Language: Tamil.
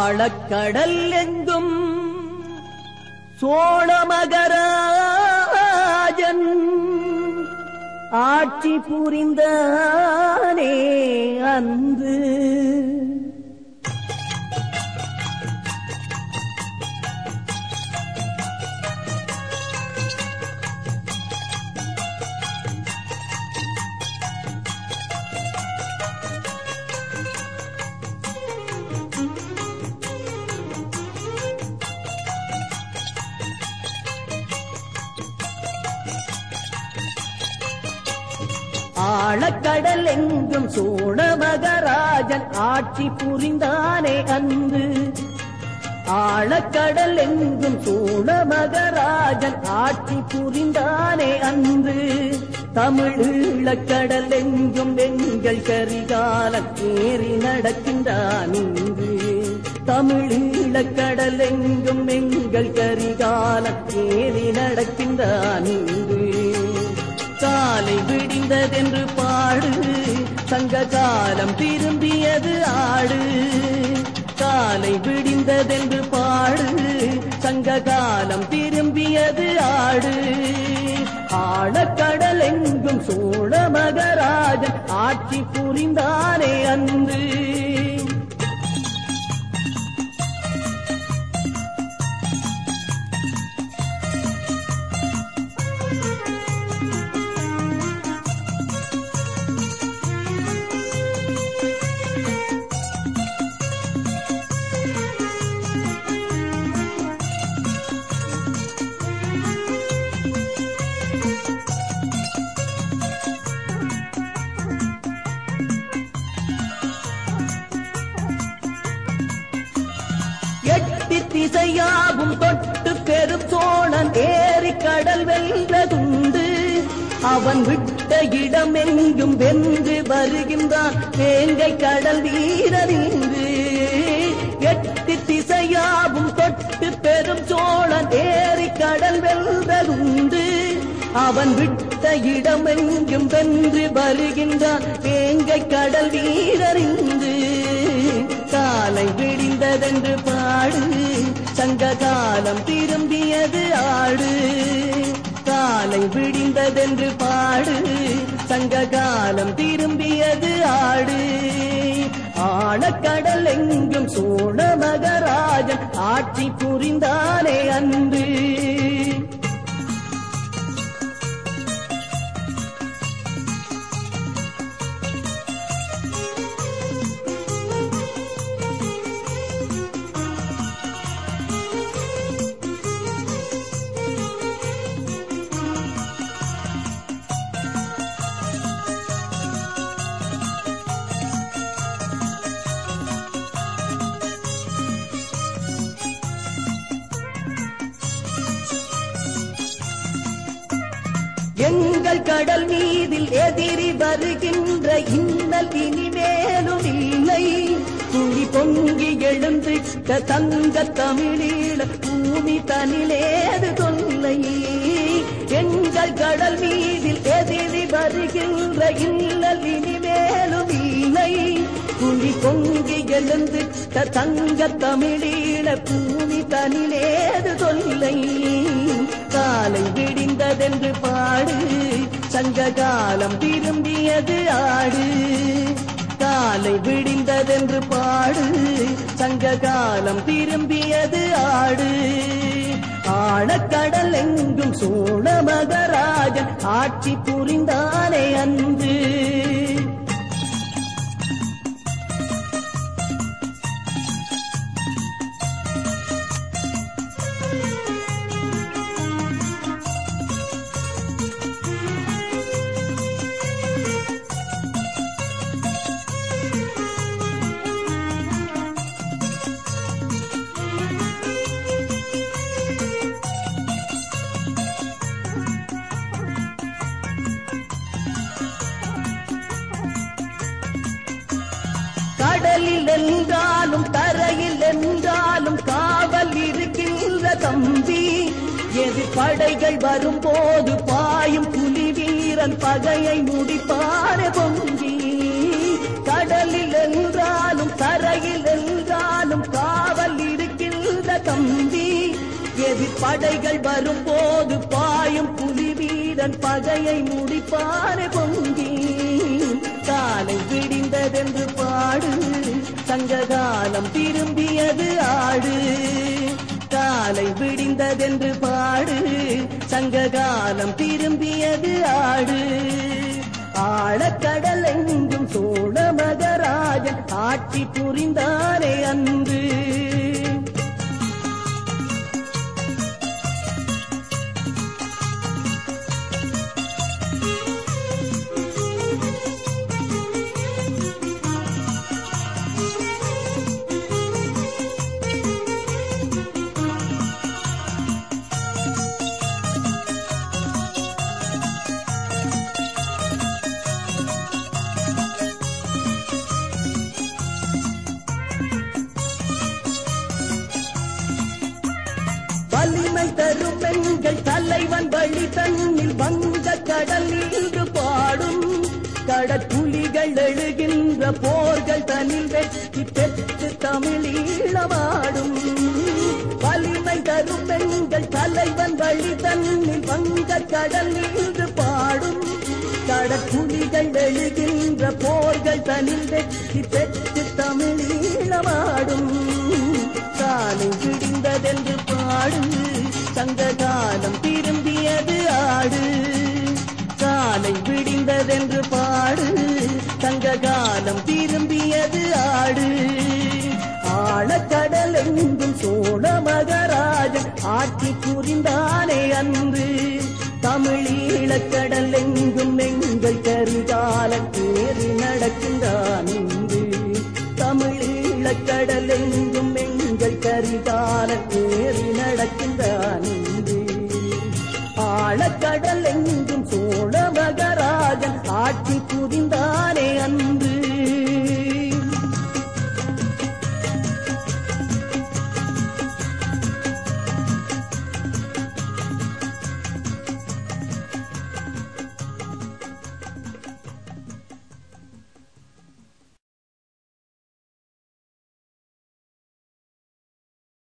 ஆழக்கடல் எங்கும் சோழமகராஜன் ஆட்சி புரிந்தானே அன்று ஆழக்கடல் எங்கும் சோழமகராஜன் ஆட்சி புரிந்தானே அன்று ஆழக்கடல் எங்கும் சோழமகராஜன் ஆட்சி புரிந்தானே அன்று தமிழீழக்கடல் எங்கும் எங்கள் கரிகாலன் ஏறி நடக்கின்றான் இன்று தமிழீழக்கடல் எங்கும் எங்கள் கரிகாலன் ஏறி நடக்கின்றான் இன்று காலை விடிந்ததென்று பாடு சங்க காலம் திரும்பியது ஆடு காலை விடிந்ததென்று பாடு சங்க காலம் திரும்பியது ஆடு ஆழக்கடல் எங்கும் சோழ மகராஜன் ஆட்சி புரிந்தானே அன்று எட்டு திசையாகும் தொட்டு பெரும் சோழன் ஏறி கடல் வென்றதுண்டு அவன் விட்ட இடம் எங்கும் வென்று வருகின்றான் வேங்கை கடல் வீரறிந்து எட்டு திசையாகும் தொட்டு பெரும் சோழன் ஏறி கடல் வென்றதுண்டு அவன் விட்ட இடம் எங்கும் வென்று வருகின்றான் வேங்கை கடல் வீரறிந்து காலை விடிந்ததென்று பாடு சங்க காலம் திரும்பியது ஆடு காலை விடிந்ததென்று பாடு சங்க காலம் திரும்பியது ஆடு ஆழக்கடல் எங்கும் சோழ மகராஜன் ஆட்சி புரிந்தானே அன்று எங்கள் கடல் மீதில் எதிரி வருகின்ற இன்னல் இனிமேலும் இல்லை துளி பொங்கி எழுந்திட்ட தங்க தமிழீழ பூமி தனிலேது தொல்லை எங்கள் கடல் மீதில் எதிரி வருகின்ற இன்னல் இனிமேலும் இல்லை துளி பொங்கி எழுந்திட்ட தங்க தமிழீழ பூமி தனிலேது தொல்லை காலை விடிந்ததென்று பாடு சங்க காலம் திரும்பியது ஆடு காலை விடிந்ததென்று பாடு சங்க காலம் திரும்பியது ஆடு ஆழக்கடல் எங்கும் சோழ மகராஜன் ஆட்சி புரிந்தானே அன்று கடலில் என்றாலும் தரையில் என்றாலும் காவல் இருக்கின்ற தம்பி எது படைகள் வரும்போது பாயும் புலி வீரன் பகையை முடிப்பாரு பொங்கி கடலில் என்றாலும் தரையில் என்றாலும் காவல் படைகள் வரும்போது பாயும் புலி வீரன் பகையை முடிப்பானே பொங்கி காலை விடிந்ததென்று பாடு சங்ககாலம் திரும்பியது ஆடு காலை விடிந்ததென்று பாடு சங்ககாலம் திரும்பியது ஆடு ஆழக்கடல் எங்கும் சோழ மகராஜன் ஆட்சி புரிந்தானே அன்று வலிமை தரும் பெண்கள் தலைவன் வழி தன்னில் வந்த கடல் இன்று பாடும் கடற்குலிகள் எழுகின்ற போர்கள் தனில் வெற்றி பெற்று தமிழீழமாடும் வலிமை தரும் பெண்கள் தலைவன் வழி தன்னில் வந்த கடல் இன்று பாடும் கடற்குலிகள் எழுகின்ற போர்கள் தனில் வெற்றி பெற்று தமிழீழமாடும் காலை விடிந்ததென்று பாடு சங்க காலம் திரும்பியது ஆடு காலை விடிந்ததென்று பாடு சங்க காலம் திரும்பியது ஆடு ஆழக்கடல் எங்கும் சோழ மகராஜன் ஆட்சி புரிந்தானே அன்று தமிழீழக்கடல் எங்கும் எங்கள் கரிகாலன் ஏறி நடக்கின்றான் இன்று தமிழீழக்கடல் எங்கும் எங்கள் கரிகாலன் ஏறி நடக்கின்றான் இன்று ஆழக்கடல் எங்கும் சோழ மகராஜன் ஆட்சி புரிந்தானே அன்று